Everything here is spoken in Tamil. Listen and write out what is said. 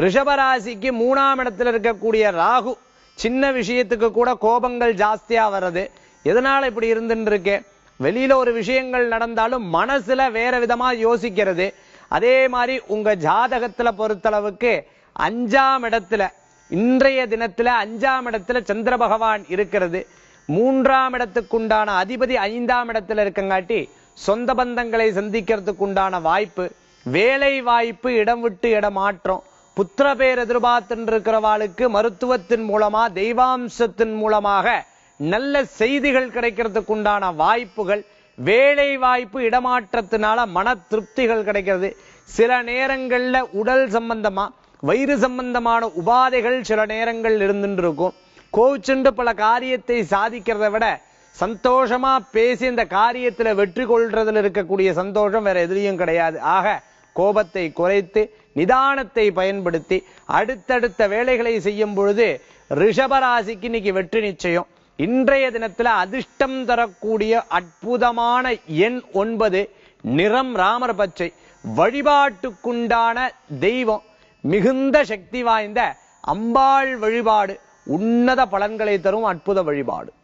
ரிஷபராசிக்கு மூணாம் இடத்துல இருக்கக்கூடிய ராகு சின்ன விஷயத்துக்கு கூட கோபங்கள் ஜாஸ்தியா வர்றது எதனால இப்படி இருந்துட்டு இருக்கு வெளியில ஒரு விஷயங்கள் நடந்தாலும் மனசுல வேற விதமா யோசிக்கிறது அதே மாதிரி உங்க ஜாதகத்துல பொறுத்தளவுக்கு அஞ்சாம் இடத்துல இன்றைய தினத்துல அஞ்சாம் இடத்துல சந்திர பகவான் இருக்கிறது மூன்றாம் இடத்துக்குண்டான அதிபதி ஐந்தாம் இடத்துல இருக்கங்காட்டி சொந்த பந்தங்களை சந்திக்கிறதுக்கு உண்டான வாய்ப்பு வேலை வாய்ப்பு இடம் விட்டு இடம் மாற்றம் புத்திர பேர் எதிர்பார்த்துட்டு இருக்கிறவாளுக்கு மருத்துவத்தின் மூலமா தெய்வாம்சத்தின் மூலமாக நல்ல செய்திகள் கிடைக்கிறதுக்கு உண்டான வாய்ப்புகள் வேலை வாய்ப்பு இடமாற்றத்தினால மன திருப்திகள் கிடைக்கிறது சில நேரங்கள்ல உடல் சம்பந்தமா வயிறு சம்பந்தமான உபாதைகள் சில நேரங்கள் இருந்துட்டு இருக்கும் கோச்சுண்டு பல காரியத்தை சாதிக்கிறதை விட சந்தோஷமா பேசி இந்த காரியத்துல வெற்றி கொள்றதுல இருக்கக்கூடிய சந்தோஷம் வேற எதுலயும் கிடையாது ஆக கோபத்தை குறைத்து நிதானத்தை பயன்படுத்தி அடுத்தடுத்த வேலைகளை செய்யும் பொழுது ரிஷபராசிக்கு இன்னைக்கு வெற்றி நிச்சயம் இன்றைய தினத்துல அதிர்ஷ்டம் தரக்கூடிய அற்புதமான எண் ஒன்பது நிறம் ராமர் பச்சை வழிபாட்டுக்குண்டான தெய்வம் மிகுந்த சக்தி வாய்ந்த அம்பாள் வழிபாடு உன்னத பலன்களை தரும் அற்புத வழிபாடு